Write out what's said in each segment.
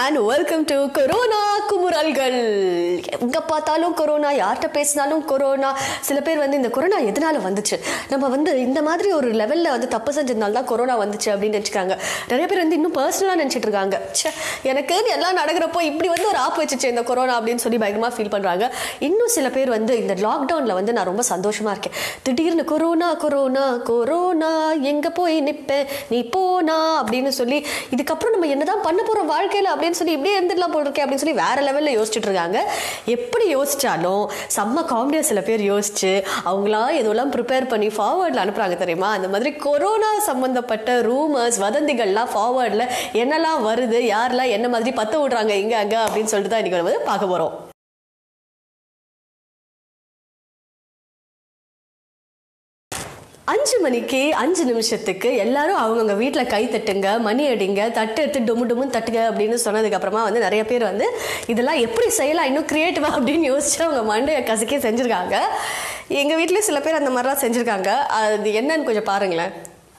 And welcome to corona குமுறல்கள் எங்க பார்த்தாலும் கொரோனா யார்கிட்ட பேசினாலும் கொரோனா சில பேர் வந்து இந்த கொரோனா எதனால வந்துச்சு நம்ம வந்து இந்த மாதிரி ஒரு லெவல்ல வந்து தப்பு செஞ்சதுனால தான் கொரோனா வந்துச்சு அப்படின்னு நினைச்சுக்காங்க நிறைய பேர் வந்து இன்னும் பர்சனலாக நினைச்சிட்டு இருக்காங்க ச்சே எனக்கு எல்லாம் நடக்கிறப்போ இப்படி வந்து ஒரு ஆப் வச்சுச்சு இந்த கொரோனா அப்படின்னு சொல்லி பயங்கரமா ஃபீல் பண்றாங்க இன்னும் சில பேர் வந்து இந்த லாக்டவுன்ல வந்து நான் ரொம்ப சந்தோஷமா இருக்கேன் திடீர்னு கொரோனா கொரோனா கொரோனா எங்க போய் நிப்பேன் நீ போனா அப்படின்னு சொல்லி இதுக்கப்புறம் நம்ம என்னதான் பண்ண போறோம் வாழ்க்கையில அப்படின்னு சொல்லி இப்படியே இருந்துடலாம் போல் இருக்கே அப்படின்னு சொல்லி வேற லெவல்ல யோசிச்சுட்டு இருக்காங்க எப்படி யோசிச்சாலும் செம்ம காமெடியா சில பேர் யோசிச்சு அவங்களா எதுவெல்லாம் ப்ரிப்பேர் பண்ணி ஃபார்வர்டில் அனுப்புறாங்க தெரியுமா அந்த மாதிரி கொரோனா சம்பந்தப்பட்ட ரூமர்ஸ் வதந்திகள்லாம் ஃபார்வர்டில் என்னெல்லாம் வருது யாரெல்லாம் என்ன மாதிரி பத்த விடுறாங்க இங்க அங்க அப்படின்னு சொல்லிட்டு தான் இன்னைக்கு வந்து பார்க்க போறோம் அஞ்சு மணிக்கு அஞ்சு நிமிஷத்துக்கு எல்லாரும் அவங்கவுங்க வீட்டில் கை தட்டுங்க மணி அடிங்க தட்டு எடுத்து டொமு டொமுன்னு தட்டுங்க அப்படின்னு சொன்னதுக்கு அப்புறமா வந்து நிறைய பேர் வந்து இதெல்லாம் எப்படி செய்யலாம் இன்னும் கிரியேட்டிவா அப்படின்னு யோசிச்சு அவங்க மண்டையை கசக்கி செஞ்சுருக்காங்க எங்கள் வீட்லேயும் சில பேர் அந்த மாதிரிலாம் செஞ்சுருக்காங்க அது என்னன்னு கொஞ்சம் பாருங்களேன்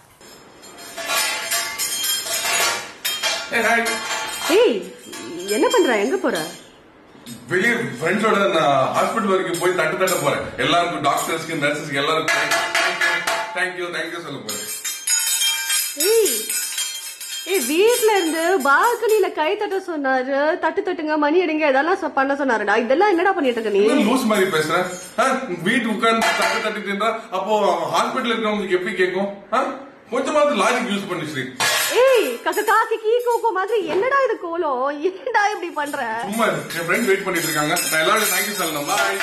ஏய், hi. ஏய் என்ன பண்ற எங்க போற வெளியே ஃப்ரெண்ட்ஸோட நான் ஹாஸ்பிட்டல் வரைக்கும் போய் தட்டு தட்ட போறேன் எல்லாருக்கும் டாக்டர்ஸ்க்கு நர்சஸ்க்கு எல்லாருக்கும் தேங்க்யூ தேங்க்யூ சொல்ல போறேன் ஏய் ஏய் வீட்ல இருந்து பால்கனில கை தட்ட சொன்னாரு தட்டு தட்டுங்க மணி அடிங்க இதெல்லாம் சொ- பண்ண சொன்னாருடா இதெல்லாம் என்னடா பண்ணிட்டு இருக்க நீ என்ன லூஸ் மாதிரி பேசுறேன் ஆ, வீட்டு உட்கார்ந்து தட்டு தட்டிட்டு இருந்தா அப்போ ஹாஸ்பிட்டல் இருக்கிறவங்களுக்கு எப்படி கேட்கும் ஆ? கொஞ்சமாவது லாஜிக் யூஸ் பண்ணி ஸ்ரீ ஏய் கக்க காக்கி கீ கோகோ மாதிரி என்னடா இது கோலம் என்னடா இப்படி பண்ற சும்மா இரு. என் ஃப்ரெண்ட் வெயிட் பண்ணிட்டு இருக்காங்க நான் எல்லாரும் தேங்க்யூ சொல்லணும் பாய்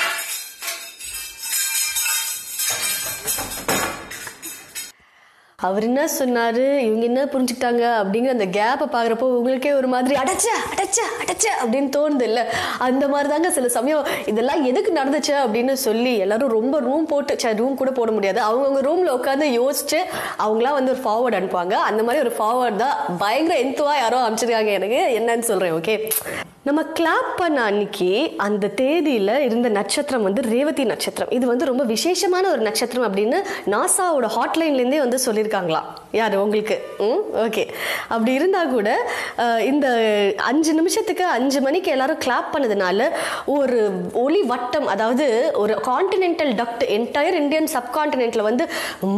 அவர் என்ன சொன்னாரு இவங்க என்ன புரிஞ்சுக்கிட்டாங்க அப்படிங்கிற அந்த கேப்பை பாக்குறப்போ உங்களுக்கே ஒரு மாதிரி அடைச்ச அடைச்ச அடைச்ச அப்படின்னு தோணுது இல்ல அந்த மாதிரி தாங்க சில சமயம் இதெல்லாம் எதுக்கு நடந்துச்சு அப்படின்னு சொல்லி எல்லாரும் ரொம்ப ரூம் போட்டு ரூம் கூட போட முடியாது அவங்கவுங்க ரூம்ல உட்காந்து யோசிச்சு அவங்களாம் வந்து ஒரு ஃபார்வர்ட் அனுப்புவாங்க அந்த மாதிரி ஒரு ஃபார்வர்ட் தான் பயங்கர எந்துவா யாரோ அனுப்பிச்சிருக்காங்க எனக்கு என்னன்னு சொல்றேன் ஓகே நம்ம கிளாப் பண்ண அன்னைக்கு அந்த தேதியில இருந்த நட்சத்திரம் வந்து ரேவதி நட்சத்திரம் இது வந்து ரொம்ப விசேஷமான ஒரு நட்சத்திரம் அப்படின்னு நாசாவோட ஹாட்லைன்லேருந்தே வந்து சொல்லியிருக்காங்களாம் யார் உங்களுக்கு ம் ஓகே அப்படி இருந்தால் கூட அஹ், இந்த அஞ்சு நிமிஷத்துக்கு அஞ்சு மணிக்கு எல்லாரும் கிளாப் பண்ணதுனால ஒரு ஒளி வட்டம் அதாவது ஒரு கான்டினென்டல் டக்ட் என்டையர் இந்தியன் சப்கான்டினென்ட்ல வந்து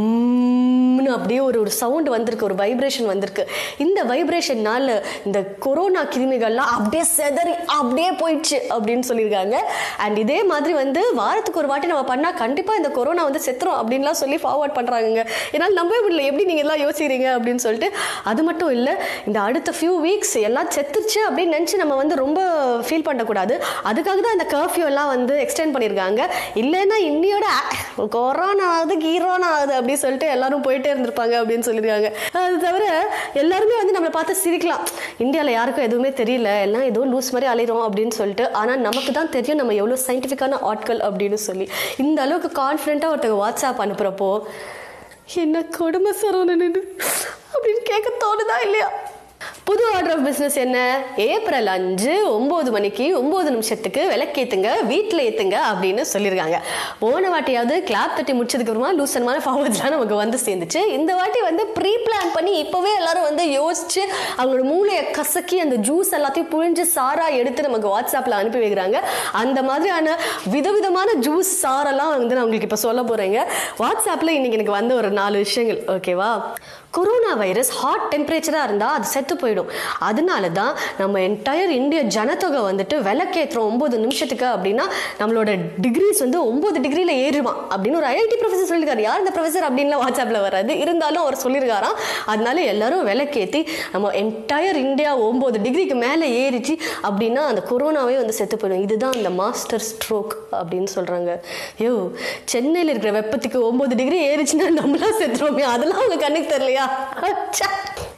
உம்னு அப்படியே ஒரு ஒரு சவுண்ட் வந்திருக்கு ஒரு வைப்ரேஷன் வந்திருக்கு இந்த வைப்ரேஷன்னால இந்த கொரோனா கிருமிகள்லாம் அப்படியே செதறி அப்படியே போயிடுச்சு அப்படின்னு சொல்லியிருக்காங்க அண்ட் இதே மாதிரி வந்து வாரத்துக்கு ஒரு வாட்டி நம்ம பண்ணா கண்டிப்பா இந்த கொரோனா வந்து செத்துரும் அப்படின்லாம் சொல்லி ஃபார்வர்ட் பண்றாங்க என்னால் நம்பவே முடியல எப்படி நீங்க எல்லாம் யோசிக்கிறீங்க அப்படின்னு சொல்லிட்டு அது மட்டும் இல்லை இந்த அடுத்த ஃபியூ வீக்ஸ் எல்லாம் செத்துருச்சு அப்படின்னு நினச்சி நம்ம வந்து ரொம்ப ஃபீல் பண்ணக்கூடாது அதுக்காக தான் இந்த கர்ஃப்யூ எல்லாம் வந்து எக்ஸ்டெண்ட் பண்ணியிருக்காங்க இல்லைன்னா இன்னியோட கொரோனா ஆகுது கீரோனா ஆகுது அப்படின்னு சொல்லிட்டு எல்லாரும் போயிட்டே இருந்திருப்பாங்க அப்படின்னு சொல்லியிருக்காங்க அது தவிர எல்லாருமே வந்து நம்மளை பார்த்து சிரிக்கலாம் இந்தியாவில் யாருக்கும் எதுவுமே தெரியல எல்லாம் ஏதோ லூஸ் மாதிரி அலையிறோம் அப்படின்னு சொல்லிட்டு ஆனால் நமக்கு தான் தெரியும் நம்ம எவ்வளோ சயின்டிஃபிக்கான ஆட்கள் அப்படின்னு சொல்லி இந்த அளவுக்கு கான்ஃபிடென்ட்டாக ஒருத்தங்க வாட்ஸ்அப் அனுப்புகிறப்போ என்ன கொடுமை சரவணன் அப்படின்னு கேட்க தோணுதா இல்லையா புது ஆர்டர் ஆஃப் பிஸ்னஸ் என்ன ஏப்ரல் அஞ்சு ஒம்பது மணிக்கு ஒம்பது நிமிஷத்துக்கு விளக்கேத்துங்க வீட்டில் ஏத்துங்க அப்படின்னு சொல்லியிருக்காங்க போன வாட்டியாவது கிளாப் தட்டி முடிச்சதுக்கு அப்புறமா லூசனமான ஃபார்வர்ட்ஸ்லாம் நமக்கு வந்து சேர்ந்துச்சு இந்த வாட்டி வந்து ப்ரீ பிளான் பண்ணி இப்போவே எல்லாரும் வந்து யோசிச்சு அவங்களோட மூளையை கசக்கி அந்த ஜூஸ் எல்லாத்தையும் புழிஞ்சு சாரா எடுத்து நமக்கு வாட்ஸ்அப்பில் அனுப்பி வைக்கிறாங்க அந்த மாதிரியான விதவிதமான ஜூஸ் சாரெல்லாம் வந்து நான் உங்களுக்கு இப்போ சொல்ல போகிறேங்க வாட்ஸ்அப்பில் இன்னைக்கு எனக்கு வந்த ஒரு நாலு விஷயங்கள் ஓகேவா கொரோனா வைரஸ் ஹாட் டெம்பரேச்சராக இருந்தால் அது செத்து போயிடும் அதனால தான் நம்ம என்டையர் இந்திய ஜனத்தொகை வந்துட்டு விளக்கேற்றுறோம் ஒம்பது நிமிஷத்துக்கு அப்படின்னா நம்மளோட டிகிரிஸ் வந்து ஒம்பது டிகிரியில் ஏறுமா அப்படின்னு ஒரு ஐஐடி ப்ரொஃபஸர் சொல்லியிருக்காரு யார் இந்த ப்ரொஃபஸர் அப்படின்லாம் வாட்ஸ்அப்பில் வராது இருந்தாலும் அவர் சொல்லியிருக்காராம் அதனால எல்லாரும் விளக்கேற்றி நம்ம என்டையர் இந்தியா ஒம்பது டிகிரிக்கு மேலே ஏறிச்சு அப்படின்னா அந்த கொரோனாவே வந்து செத்து போயிடும் இதுதான் அந்த மாஸ்டர் ஸ்ட்ரோக் அப்படின்னு சொல்கிறாங்க யோ சென்னையில் இருக்கிற வெப்பத்துக்கு ஒம்பது டிகிரி ஏறிச்சுன்னா நம்மளாம் செத்துருவோமே அதெல்லாம் அவங்க கண்ணுக்கு தெரியலையா அச்சா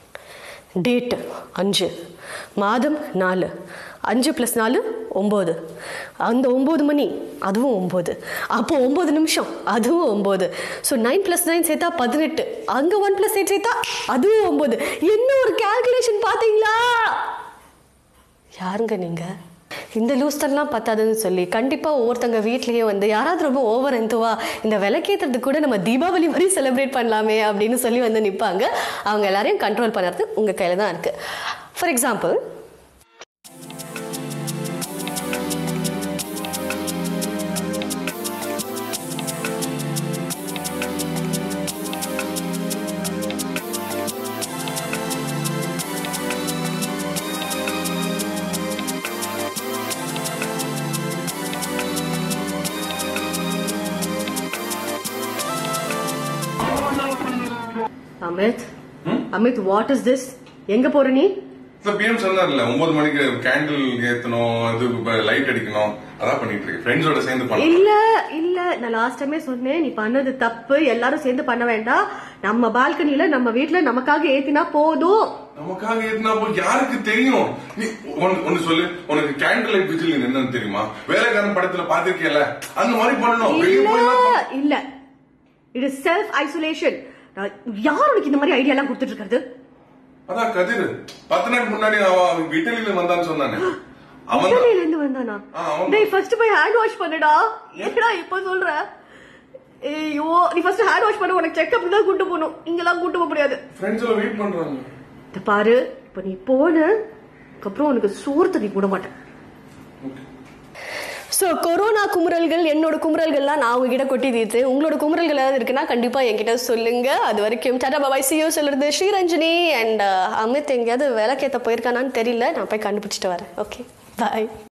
டேட்டு அஞ்சு மாதம் நாலு அஞ்சு ப்ளஸ் நாலு ஒம்பது அந்த ஒம்பது மணி அதுவும் ஒம்பது அப்போ ஒம்பது நிமிஷம் அதுவும் ஒம்பது ஸோ நைன் ப்ளஸ் நைன் சேர்த்தா பதினெட்டு அங்கே ஒன் ப்ளஸ் எயிட் சேர்த்தா அதுவும் ஒம்பது என்ன ஒரு கால்குலேஷன் பார்த்தீங்களா யாருங்க நீங்கள் இந்த லூஸ்தன்லாம் பத்தாதுன்னு சொல்லி கண்டிப்பாக ஒவ்வொருத்தங்க வீட்லேயே வந்து யாராவது ரொம்ப ஓவர் எந்துவா இந்த விளக்கேற்றுறது கூட நம்ம தீபாவளி மாதிரி செலிப்ரேட் பண்ணலாமே அப்படின்னு சொல்லி வந்து நிற்பாங்க அவங்க எல்லாரையும் கண்ட்ரோல் பண்ணுறது உங்கள் கையில் தான் இருக்குது for example Amit Amit what is this எங்க போற நீ இந்த பிஎம் சொன்னார்ல ஒன்பது மணிக்கு கேண்டில் ஏத்தணும் இது லைட் அடிக்கணும் அதான் பண்ணிட்டு இருக்கேன் ஃப்ரெண்ட்ஸோட சேர்ந்து பண்ண இல்ல இல்ல நான் லாஸ்ட் டைமே சொன்னேன் நீ பண்ணது தப்பு எல்லாரும் சேர்ந்து பண்ண வேண்டாம் நம்ம பால்கனில நம்ம வீட்ல நமக்காக ஏத்தினா போதும் நமக்காக ஏத்தினா போ யாருக்கு தெரியும் நீ ஒன்னு ஒன்னு சொல்லு உனக்கு கேண்டில் லைட் விஜில் என்னன்னு தெரியுமா வேலைக்காரன் படத்துல பாத்திருக்கேல அந்த மாதிரி பண்ணணும் வெளிய இல்ல போய் இல்ல இட் இஸ் செல்ஃப் ஐசோலேஷன் யார் உனக்கு இந்த மாதிரி ஐடியா எல்லாம் கொடுத்துட்டு இருக்கிறது அதான் கதிர் பத்து நாள் முன்னாடி அவன் அவன் இட்டலியில வந்தான்னு சொன்னானே அவன் தான் இத்தாலியில இருந்து வந்தானா ஆ, அவன் டேய் ஃபர்ஸ்ட் போய் ஹேண்ட் வாஷ் பண்ணுடா என்னடா இப்ப சொல்ற ஐயோ நீ ஃபர்ஸ்ட் ஹேண்ட் வாஷ் பண்ண உனக்கு செக்அப் தான் கூட்டு போகணும் இங்கெல்லாம் கூட்டு போக முடியாது ஃப்ரெண்ட்ஸ்ல வெயிட் பண்றாங்க இத பாரு இப்ப நீ போன அப்புறம் உனக்கு சோறு தண்ணி கூட மாட்டேன் ஸோ கொரோனா குமுறல்கள் என்னோட குமுறல்கள்லாம் நான் உங்ககிட்ட கொட்டி தீர்த்து உங்களோட குமுறல்கள் ஏதாவது இருக்குன்னா கண்டிப்பா என்கிட்ட சொல்லுங்க அது வரைக்கும் டாடா பாபாய் சியோ சொல்றது ஸ்ரீரஞ்சனி அண்ட் அமித் எங்கேயாவது விளக்கேத்த போயிருக்கானான்னு தெரியல நான் போய் கண்டுபிடிச்சிட்டு வரேன் ஓகே பாய்